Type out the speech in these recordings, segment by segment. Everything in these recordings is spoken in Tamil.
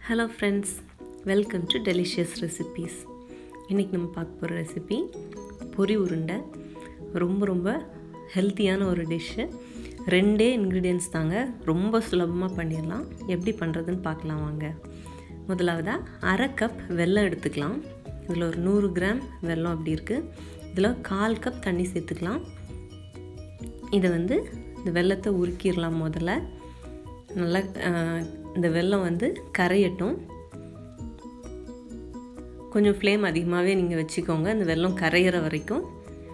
hello friends welcome to delicious recipes இன்றைக்கி நம்ம பார்க்க போகிற ரெசிபி பொரி உருண்டை ரொம்ப ரொம்ப ஹெல்த்தியான ஒரு டிஷ்ஷு ரெண்டே இன்க்ரீடியன்ஸ் தாங்க ரொம்ப சுலபமாக பண்ணிடலாம் எப்படி பண்ணுறதுன்னு பார்க்கலாம் வாங்க முதலாவதாக அரை கப் வெல்லம் எடுத்துக்கலாம் இதில் ஒரு நூறு கிராம் வெல்லம் அப்படி இருக்குது இதில் கால் கப் தண்ணி சேர்த்துக்கலாம் இதை வந்து இந்த வெள்ளத்தை உருக்கிடலாம் முதல்ல நல்லா இந்த வெல்லம் வந்து கரையட்டும் கொஞ்சம் ஃப்ளேம் அதிகமாகவே நீங்கள் வச்சுக்கோங்க இந்த வெல்லம் கரையிற வரைக்கும்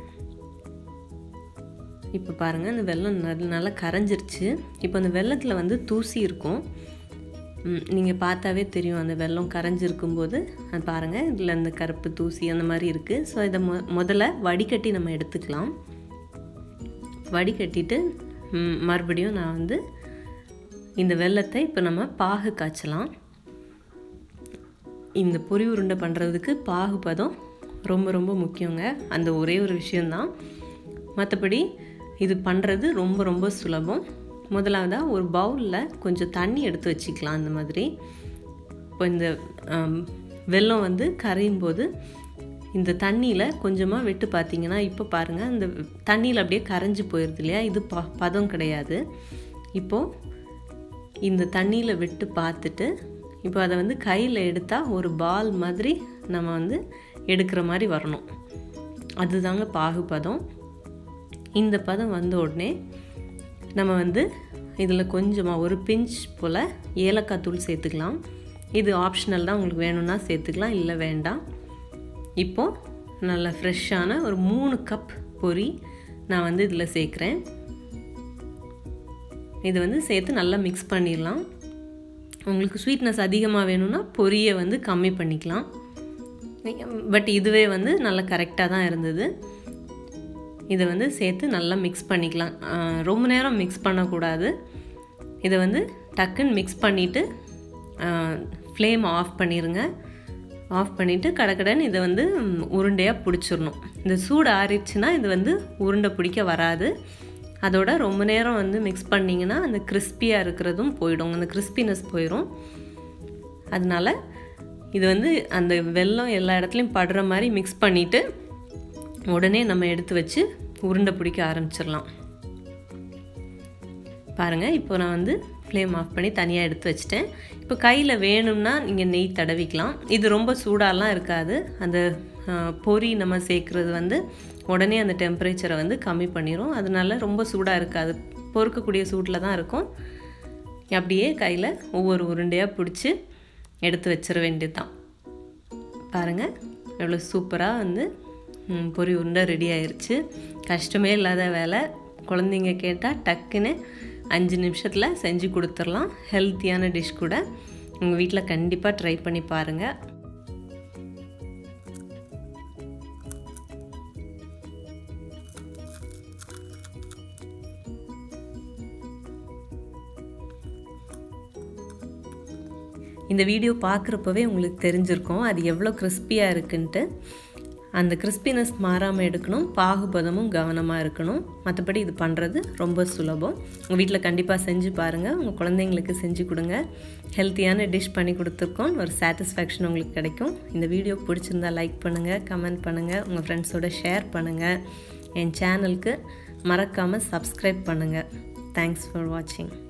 இப்போ பாருங்கள் இந்த வெல்லம் நல்ல நல்லா கரைஞ்சிருச்சு இப்போ அந்த வெள்ளத்தில் வந்து தூசி இருக்கும் நீங்கள் பார்த்தாவே தெரியும் அந்த வெல்லம் கரைஞ்சிருக்கும்போது அது பாருங்கள் இதில் அந்த கருப்பு தூசி அந்த மாதிரி இருக்குது ஸோ இதை மொ முதல்ல வடிகட்டி நம்ம எடுத்துக்கலாம் வடிகட்டிட்டு மறுபடியும் நான் வந்து இந்த வெள்ளத்தை இப்போ நம்ம பாகு காய்ச்சலாம் இந்த பொரி உருண்டை பண்ணுறதுக்கு பாகு பதம் ரொம்ப ரொம்ப முக்கியங்க அந்த ஒரே ஒரு விஷயந்தான் மற்றபடி இது பண்ணுறது ரொம்ப ரொம்ப சுலபம் முதலாவதாக ஒரு பவுலில் கொஞ்சம் தண்ணி எடுத்து வச்சுக்கலாம் அந்த மாதிரி இப்போ இந்த வெல்லம் வந்து கரையும் போது இந்த தண்ணியில் கொஞ்சமாக விட்டு பார்த்தீங்கன்னா இப்போ பாருங்கள் இந்த தண்ணியில் அப்படியே கரைஞ்சி போயிடுது இல்லையா இது ப பதம் கிடையாது இப்போது இந்த தண்ணியில் விட்டு பார்த்துட்டு இப்போ அதை வந்து கையில் எடுத்தால் ஒரு பால் மாதிரி நம்ம வந்து எடுக்கிற மாதிரி வரணும் அதுதாங்க பாகு பதம் இந்த பதம் வந்த உடனே நம்ம வந்து இதில் கொஞ்சமாக ஒரு பிஞ்ச் போல் ஏலக்காய் தூள் சேர்த்துக்கலாம் இது ஆப்ஷனல் தான் உங்களுக்கு வேணும்னா சேர்த்துக்கலாம் இல்லை வேண்டாம் இப்போது நல்ல ஃப்ரெஷ்ஷான ஒரு மூணு கப் பொரி நான் வந்து இதில் சேர்க்குறேன் இது வந்து சேர்த்து நல்லா மிக்ஸ் பண்ணிடலாம் உங்களுக்கு ஸ்வீட்னஸ் அதிகமாக வேணும்னா பொரியை வந்து கம்மி பண்ணிக்கலாம் பட் இதுவே வந்து நல்லா கரெக்டாக தான் இருந்தது இதை வந்து சேர்த்து நல்லா மிக்ஸ் பண்ணிக்கலாம் ரொம்ப நேரம் மிக்ஸ் பண்ணக்கூடாது இதை வந்து டக்குன்னு மிக்ஸ் பண்ணிவிட்டு ஃப்ளேம் ஆஃப் பண்ணிடுங்க ஆஃப் பண்ணிவிட்டு கடக்கடன்னு இதை வந்து உருண்டையாக பிடிச்சிடணும் இந்த சூடு ஆறிடுச்சுன்னா இது வந்து உருண்டை பிடிக்க வராது அதோட ரொம்ப நேரம் வந்து மிக்ஸ் பண்ணிங்கன்னா அந்த கிறிஸ்பியாக இருக்கிறதும் போயிடும் அந்த கிறிஸ்பினஸ் போயிடும் அதனால் இது வந்து அந்த வெல்லம் எல்லா இடத்துலையும் படுற மாதிரி மிக்ஸ் பண்ணிவிட்டு உடனே நம்ம எடுத்து வச்சு உருண்டை பிடிக்க ஆரம்பிச்சிடலாம் பாருங்கள் இப்போ நான் வந்து ஃப்ளேம் ஆஃப் பண்ணி தனியாக எடுத்து வச்சிட்டேன் இப்போ கையில் வேணும்னா நீங்கள் நெய் தடவிக்கலாம் இது ரொம்ப சூடாலாம் இருக்காது அந்த பொரி நம்ம சேர்க்குறது வந்து உடனே அந்த டெம்பரேச்சரை வந்து கம்மி பண்ணிடும் அதனால ரொம்ப சூடாக இருக்காது பொறுக்கக்கூடிய சூட்டில் தான் இருக்கும் அப்படியே கையில் ஒவ்வொரு உருண்டையாக பிடிச்சி எடுத்து வச்சிட வேண்டியது தான் பாருங்கள் எவ்வளோ சூப்பராக வந்து பொரி உருண்டை ரெடி ஆயிடுச்சு கஷ்டமே இல்லாத வேலை குழந்தைங்க கேட்டால் டக்குன்னு அஞ்சு நிமிஷத்தில் செஞ்சு கொடுத்துடலாம் ஹெல்த்தியான டிஷ் கூட உங்கள் வீட்டில் கண்டிப்பாக ட்ரை பண்ணி பாருங்கள் இந்த வீடியோ பார்க்குறப்பவே உங்களுக்கு தெரிஞ்சிருக்கும் அது எவ்வளோ கிறிஸ்பியாக இருக்குன்ட்டு அந்த கிறிஸ்பினஸ் மாறாமல் எடுக்கணும் பாகுபதமும் கவனமாக இருக்கணும் மற்றபடி இது பண்ணுறது ரொம்ப சுலபம் உங்கள் வீட்டில் கண்டிப்பாக செஞ்சு பாருங்கள் உங்கள் குழந்தைங்களுக்கு செஞ்சு கொடுங்க ஹெல்த்தியான டிஷ் பண்ணி கொடுத்துருக்கோம் ஒரு சாட்டிஸ்ஃபேக்ஷன் உங்களுக்கு கிடைக்கும் இந்த வீடியோ பிடிச்சிருந்தா லைக் பண்ணுங்கள் கமெண்ட் பண்ணுங்கள் உங்கள் ஃப்ரெண்ட்ஸோட ஷேர் பண்ணுங்கள் என் சேனலுக்கு மறக்காமல் சப்ஸ்கிரைப் பண்ணுங்கள் தேங்க்ஸ் ஃபார் வாட்சிங்